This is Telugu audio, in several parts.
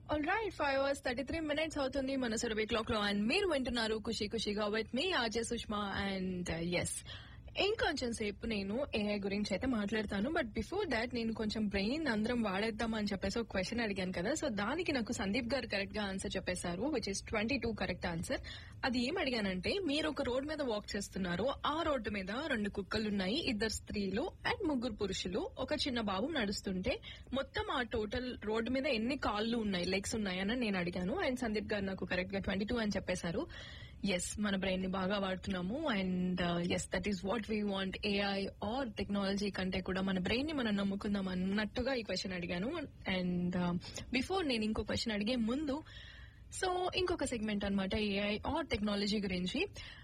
all right five hours thirty three minutes అవుతుంది మన సురభి క్లాక్ లో అండ్ మీరు వింటున్నారు ఖుషి ఖుషిగా విత్ మీ ఆర్జే సుష్మా అండ్ ఎస్ ఇంకొంచెం సేపు నేను ఏఐ గురించి అయితే మాట్లాడతాను బట్ బిఫోర్ దాట్ నేను కొంచెం బ్రెయిన్ అందరం వాడేద్దాం అని చెప్పేసి ఒక క్వశ్చన్ అడిగాను కదా సో దానికి నాకు సందీప్ గారు కరెక్ట్ గా ఆన్సర్ చెప్పేశారు which is twenty two correct answer అది ఏం అడిగానంటే మీరు ఒక రోడ్ మీద వాక్ చేస్తున్నారు ఆ రోడ్డు మీద రెండు కుక్కలు ఉన్నాయి ఇద్దరు స్త్రీలు అండ్ ముగ్గురు పురుషులు ఒక చిన్న బాబు నడుస్తుంటే మొత్తం ఆ టోటల్ రోడ్డు మీద ఎన్ని కాళ్ళు ఉన్నాయి లెగ్స్ ఉన్నాయని నేను అడిగాను అండ్ సందీప్ గారు నాకు కరెక్ట్ గా ట్వంటీ టూ అని చెప్పేశారు ఎస్ మన బ్రెయిన్ ని బాగా వాడుతున్నాము and yes that is what we want AI or technology కంటే కూడా మన బ్రెయిన్ ని మనం నమ్ముకుందాం అన్నట్టుగా ఈ క్వశ్చన్ అడిగాను అండ్ బిఫోర్ నేను ఇంకో క్వశ్చన్ అడిగే ముందు సో ఇంకొక సెగ్మెంట్ అనమాట ఏఐ ఆర్ టెక్నాలజీ గురించి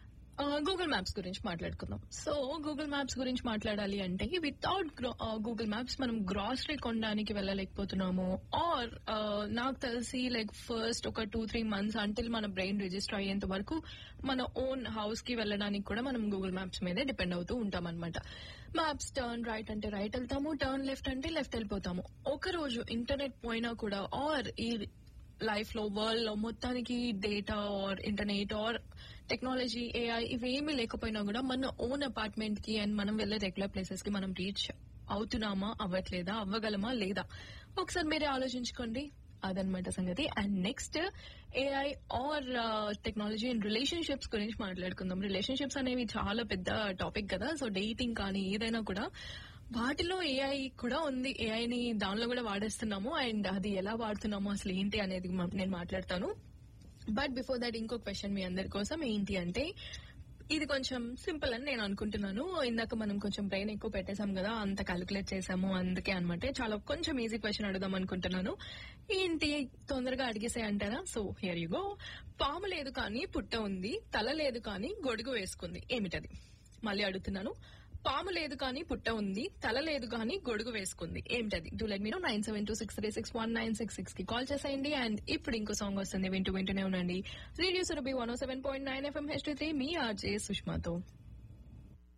గూగుల్ మ్యాప్స్ గురించి మాట్లాడుకుందాం సో గూగుల్ మ్యాప్స్ గురించి మాట్లాడాలి అంటే వితౌట్ గూగుల్ మ్యాప్స్ మనం గ్రాసరీ కొనడానికి వెళ్ళలేకపోతున్నాము ఆర్ నాకు తెలిసి లైక్ ఫస్ట్ ఒక టూ త్రీ మంత్స్ అంటిల్ మన బ్రెయిన్ రిజిస్టర్ అయ్యేంత వరకు మన ఓన్ హౌస్ కి వెళ్ళడానికి కూడా మనం గూగుల్ మ్యాప్స్ మీదే డిపెండ్ అవుతూ ఉంటాం అనమాట మ్యాప్స్ టర్న్ రైట్ అంటే రైట్ వెళ్తాము టర్న్ లెఫ్ట్ అంటే లెఫ్ట్ వెళ్ళిపోతాము ఒక రోజు ఇంటర్నెట్ పోయినా కూడా ఆర్ ఈ లైఫ్ లో వరల్డ్ లో మొత్తానికి data or internet or technology AI ఇవేమీ లేకపోయినా కూడా మన ఓన్ అపార్ట్మెంట్ కి అండ్ మనం వెళ్ళే రెగ్యులర్ ప్లేసెస్ కి మనం రీచ్ అవుతున్నామా అవ్వట్లేదా అవ్వగలమా లేదా ఒకసారి మీరే ఆలోచించుకోండి అదనమాట సంగతి and next AI or technology and relationships గురించి మాట్లాడుకుందాం రిలేషన్షిప్స్ అనేవి చాలా పెద్ద టాపిక్ కదా సో డేటింగ్ కానీ ఏదైనా కూడా వాటిలో ఏఐ కూడా ఉంది ఏఐని దానిలో కూడా వాడేస్తున్నాము అండ్ అది ఎలా వాడుతున్నాము అసలు ఏంటి అనేది నేను మాట్లాడతాను బట్ బిఫోర్ దట్ ఇంకో క్వశ్చన్ మీ అందరి కోసం ఏంటి అంటే ఇది కొంచెం సింపుల్ అని నేను అనుకుంటున్నాను ఇందాక మనం కొంచెం బ్రెయిన్ ఎక్కువ పెట్టేశాం కదా అంత క్యాలిక్యులేట్ చేసాము అందుకే అనమాట చాలా కొంచెం ఈజీ క్వశ్చన్ అడుగుదాం అనుకుంటున్నాను ఏంటి తొందరగా అడిగేసే అంటారా సో హియర్ యు గో పాము లేదు కానీ పుట్ట ఉంది తల లేదు కానీ గొడుగు వేసుకుంది ఏమిటది మళ్ళీ అడుగుతున్నాను పాము లేదు కానీ పుట్ట ఉంది తల లేదు కానీ గొడుగు వేసుకుంది ఏమిటది డూ లెట్ మీరు nine seven two six three six one nine six six కి కాల్ చేసేయండి అండ్ ఇప్పుడు ఇంకో సాంగ్ వస్తుంది వింటూ వింటూనే ఉండండి radio Surabhi one seven point nine FM H three మీ ఆర్జే సుష్మాతో